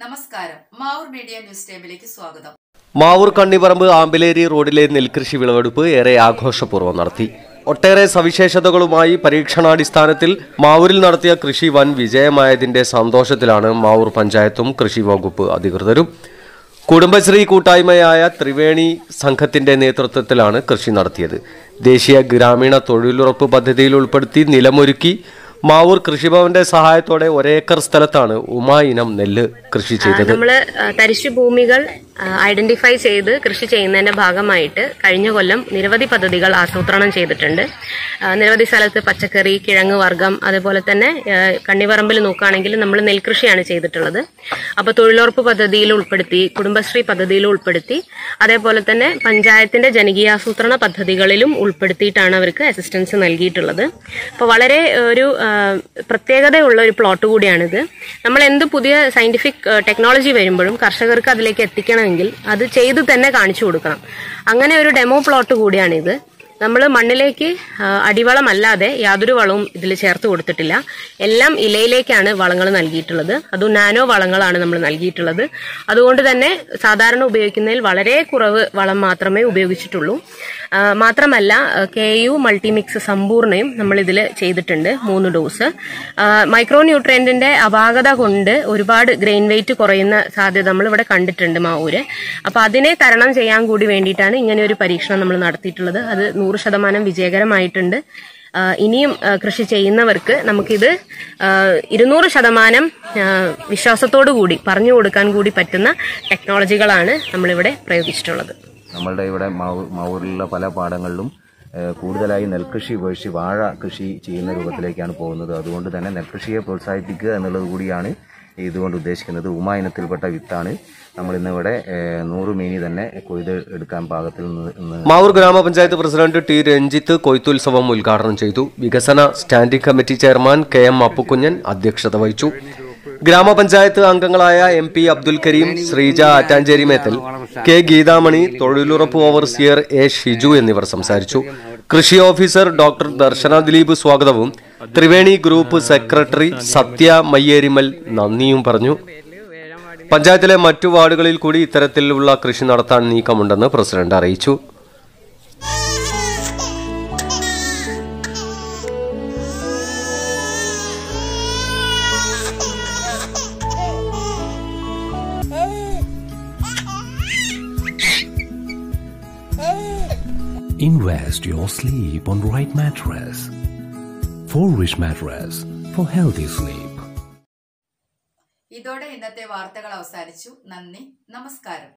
നമസ്കാരം Mavoor media news ടൈമിലേക്ക് സ്വാഗതം മാവൂർ കണ്ണിപ്പറമ്പ് ആമ്പലേരി റോഡിലെ നെൽകൃഷി വിളവെടുപ്പ് ഏറെ ആഘോഷപൂർവ്വം നടത്തി ഒട്ടേറെ സവിശേഷതകളുമായി പരീക്ഷണാടിസ്ഥാനത്തിൽ മാവൂരിൽ നടത്തിയ കൃഷി വൻ വിജയമായതിന്റെ സന്തോഷത്തിലാണ് മാവൂർ പഞ്ചായത്തും കൃഷി വകുപ്പ് അധികൃതരും കുടുംബശ്രീ കൂട്ടായ്മയായ ത്രിവേണി സംഘത്തിന്റെ നേതൃത്വത്തിലാണ് കൃഷി നടത്തിയത് ദേശീയ ഗ്രാമീണ തൊഴിലുറപ്പ് പദ്ധതിയിൽ ഉൾപ്പെടുത്തി നിലമൊരുക്കി മാവൂർ കൃഷിഭവന്റെ സഹായത്തോടെ ഒരേക്കർ സ്ഥലത്താണ് ഉമാ ഇനം നെല്ല് കൃഷി ചെയ്തത് നമ്മൾ തരിശു ഭൂമികൾ ഐഡന്റിഫൈ ചെയ്ത് കൃഷി ചെയ്യുന്നതിന്റെ ഭാഗമായിട്ട് കഴിഞ്ഞ കൊല്ലം നിരവധി പദ്ധതികൾ ആസൂത്രണം ചെയ്തിട്ടുണ്ട് ആ, നിരവധി സ്ഥലത്ത് പച്ചക്കറി കിഴങ്ങ് വർഗം അതേപോലെ തന്നെ ആ, കണ്ണിപറമ്പിൽ നോക്കുകയാണെങ്കിൽ നമ്മൾ നെൽകൃഷിയാണ് ചെയ്തിട്ടുള്ളത് അപ്പോൾ തൊഴിലുറപ്പ് പദ്ധതിയിൽ ഉൾപ്പെടുത്തി കുടുംബശ്രീ പദ്ധതിയിൽ ഉൾപ്പെടുത്തി അതേപോലെ തന്നെ പഞ്ചായത്തിന്റെ ജനകീയാസൂത്രണ പദ്ധതികളിലും ഉൾപ്പെടുത്തിയിട്ടാണ് അവർക്ക് അസിസ്റ്റൻസ് നൽകിയിട്ടുള്ളത് അപ്പോൾ വളരെ ഒരു ആ, പ്രത്യേകതയുള്ള ഒരു പ്ലോട്ട് കൂടിയാണിത് നമ്മൾ എന്ത് പുതിയ സയന്റിഫിക് ടെക്നോളജി വരുമ്പോഴും കർഷകർക്ക് അതിലേക്ക് എത്തിക്കണമെങ്കിൽ അത് ചെയ്ത് തന്നെ കാണിച്ചു കൊടുക്കണം അങ്ങനെ ഒരു ഡെമോ പ്ലോട്ട് കൂടിയാണിത് നമ്മൾ മണ്ണിലേക്ക് ആ, അടിവളമല്ലാതെ യാതൊരു വളവും ഇതിൽ ചേർത്ത് കൊടുത്തിട്ടില്ല എല്ലാം ഇലയിലേക്കാണ് വളങ്ങൾ നൽകിയിട്ടുള്ളത് അതും നാനോ വളങ്ങളാണ് നമ്മൾ നൽകിയിട്ടുള്ളത് അതുകൊണ്ട് തന്നെ സാധാരണ ഉപയോഗിക്കുന്നതിൽ വളരെ കുറവ് വളം മാത്രമേ ഉപയോഗിച്ചിട്ടുള്ളൂ ആ, മാത്രമല്ല കെ യു മൾട്ടിമിക്സ് സമ്പൂർണ്ണയും നമ്മൾ ഇതിൽ ചെയ്തിട്ടുണ്ട് മൂന്ന് ഡോസ് മൈക്രോ ന്യൂട്രിയന്റിന്റെ അപാകത കൊണ്ട് ഒരുപാട് ഗ്രെയിൻ വെയിറ്റ് കുറയുന്ന സാധ്യത നമ്മൾ ഇവിടെ കണ്ടിട്ടുണ്ട് മാവൂര് അപ്പൊ അതിനെ തരണം ചെയ്യാൻ കൂടി വേണ്ടിയിട്ടാണ് ഇങ്ങനെ ഒരു പരീക്ഷണം നമ്മൾ നടത്തിയിട്ടുള്ളത് അത് നൂറ് ശതമാനം വിജയകരമായിട്ടുണ്ട് ആ, ഇനിയും ആ, കൃഷി ചെയ്യുന്നവർക്ക് നമുക്കിത് ആ, ഇരുന്നൂറ് ശതമാനം ആ, വിശ്വാസത്തോടു കൂടി പറഞ്ഞു കൊടുക്കാൻ കൂടി പറ്റുന്ന ടെക്നോളജികളാണ് നമ്മളിവിടെ പ്രയോഗിച്ചിട്ടുള്ളത് നമ്മളുടെ ഇവിടെ മാവൂ- മാവൂരിലുള്ള പല പാടങ്ങളിലും ഏഹ്, കൂടുതലായി നെൽകൃഷി ഉപേക്ഷിച്ച് വാഴ കൃഷി ചെയ്യുന്ന രൂപത്തിലേക്കാണ് പോകുന്നത് അതുകൊണ്ട് തന്നെ നെൽകൃഷിയെ പ്രോത്സാഹിപ്പിക്കുക എന്നുള്ളത് കൂടിയാണ് ഇതുകൊണ്ട് ഉദ്ദേശിക്കുന്നത് ഉമ ഇനത്തിൽപ്പെട്ട വിത്താണ് നമ്മൾ ഇന്നിവിടെ ഏഹ്, നൂറ് മീനി തന്നെ കൊയ്ത് എടുക്കാൻ പാകത്തിൽ നിന്ന് ഇന്ന് മാവൂർ ഗ്രാമപഞ്ചായത്ത് പ്രസിഡന്റ് ടി രഞ്ജിത്ത് കൊയ്ത്തുത്സവം ഉദ്ഘാടനം ചെയ്തു വികസന standing committee chairman K M Appukkunjan അധ്യക്ഷത വഹിച്ചു ഗ്രാമപഞ്ചായത്ത് അംഗങ്ങളായ M P Abdul Kareem Sreeja Attanchery Methal K Geethamani തൊഴിലുറപ്പ് ഓവർസിയർ എ ഷിജു എന്നിവർ സംസാരിച്ചു കൃഷി ഓഫീസർ ഡോക്ടർ ദർശന ദിലീപ് സ്വാഗതവും ത്രിവേണി ഗ്രൂപ്പ് സെക്രട്ടറി സത്യ മയ്യേരിമൽ നന്ദിയും പറഞ്ഞു പഞ്ചായത്തിലെ മറ്റു വാർഡുകളിൽ കൂടി ഇത്തരത്തിലുള്ള കൃഷി നടത്താൻ നീക്കമുണ്ടെന്ന് പ്രസിഡന്റ് അറിയിച്ചു Invest your sleep on right mattress. For rich mattress for healthy sleep. ഇതോടെ ഇന്നത്തെ വാർത്തകൾ അവസാനിച്ചു നന്ദി നമസ്കാരം